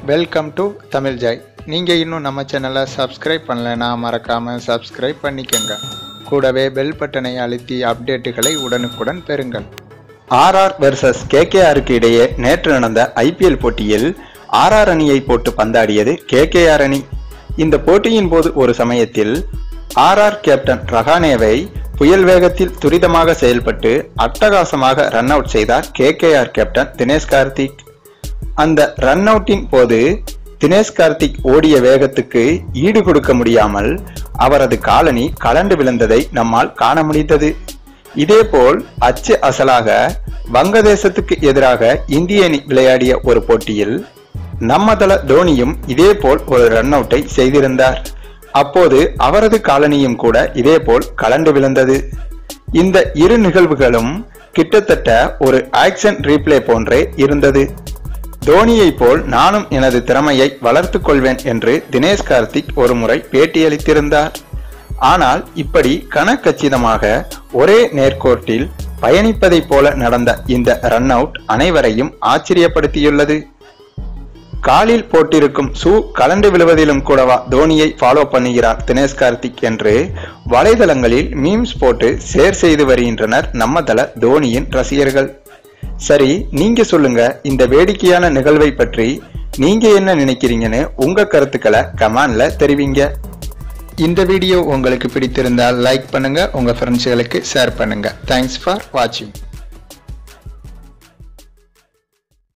welcome to Tamil Joy நீங்கள் இன்னும் நம்ம சேனலை சப்ஸ்கிரைப் பண்ணலைன்னா மறக்காமல் சப்ஸ்கிரைப் பண்ணிக்கோங்க கூடவே பெல் பட்டனை அழுத்தி அப்டேட்டுகளை உடனுக்குடன் பெறுங்கள் ஆர்ஆர் வெர்சஸ் கேகேஆருக்கு இடையே நேற்று நடந்த ஐபிஎல் போட்டியில் ஆர்ஆர் அணியை போட்டு பந்தாடியது கேகேஆர் அணி இந்த போட்டியின் போது ஒரு சமயத்தில் ஆர்ஆர் கேப்டன் ரஹானேவை புயல் வேகத்தில் துரிதமாக செயல்பட்டு அட்டகாசமாக ரன் அவுட் செய்தார் கேகேஆர் கேப்டன் தினேஷ் கார்த்திக் அந்த ரன் அவுட்டின் போது தினேஷ் கார்த்திக் ஓடிய வேகத்துக்கு ஈடு கொடுக்க முடியாமல் அவரது காலனி கலண்டு விழுந்ததை நம்மால் காண முடிந்தது இதேபோல் அச்சு அசலாக வங்கதேசத்துக்கு எதிராக இந்திய அணி விளையாடிய ஒரு போட்டியில் நம்ம தல தோனியும் இதேபோல் ஒரு ரன் அவுட்டை செய்திருந்தார் அப்போது அவரது காலனியும் கூட இதேபோல் கலண்டு விழுந்தது இந்த இரு நிகழ்வுகளும் கிட்டத்தட்ட ஒரு ஆக்ஷன் ரீப்ளே போன்றே இருந்தது தோனியை போல் நானும் எனது திறமையை வளர்த்துக் கொள்வேன் என்று தினேஷ் கார்த்திக் ஒரு முறை பேட்டியளித்திருந்தார் ஆனால் இப்படி கணக்கச்சிதமாக ஒரே நேர்கோட்டில் பயணிப்பதைப் போல நடந்த இந்த ரன் அவுட் அனைவரையும் ஆச்சரியப்படுத்தியுள்ளது காலில் போட்டிருக்கும் ஷூ கலண்டு விழுவதிலும் கூடவா தோனியை ஃபாலோ பண்ணுகிறார் தினேஷ் கார்த்திக் என்று வலைதளங்களில் மீம்ஸ் போட்டு ஷேர் செய்து வருகின்றனர் நம்ம தல தோனியின் ரசிகர்கள் சரி நீங்க சொல்லுங்க இந்த வேடிக்கையான நிகழ்வை பற்றி நீங்க என்ன நினைக்கிறீங்கன்னு உங்க கருத்துக்களை கமெண்ட்ல தெரிவிங்க இந்த வீடியோ உங்களுக்கு பிடித்திருந்தால் லைக் பண்ணுங்க உங்க ஃப்ரெண்ட்ஸுகளுக்கு ஷேர் பண்ணுங்க தேங்க்ஸ் ஃபார் வாட்சிங்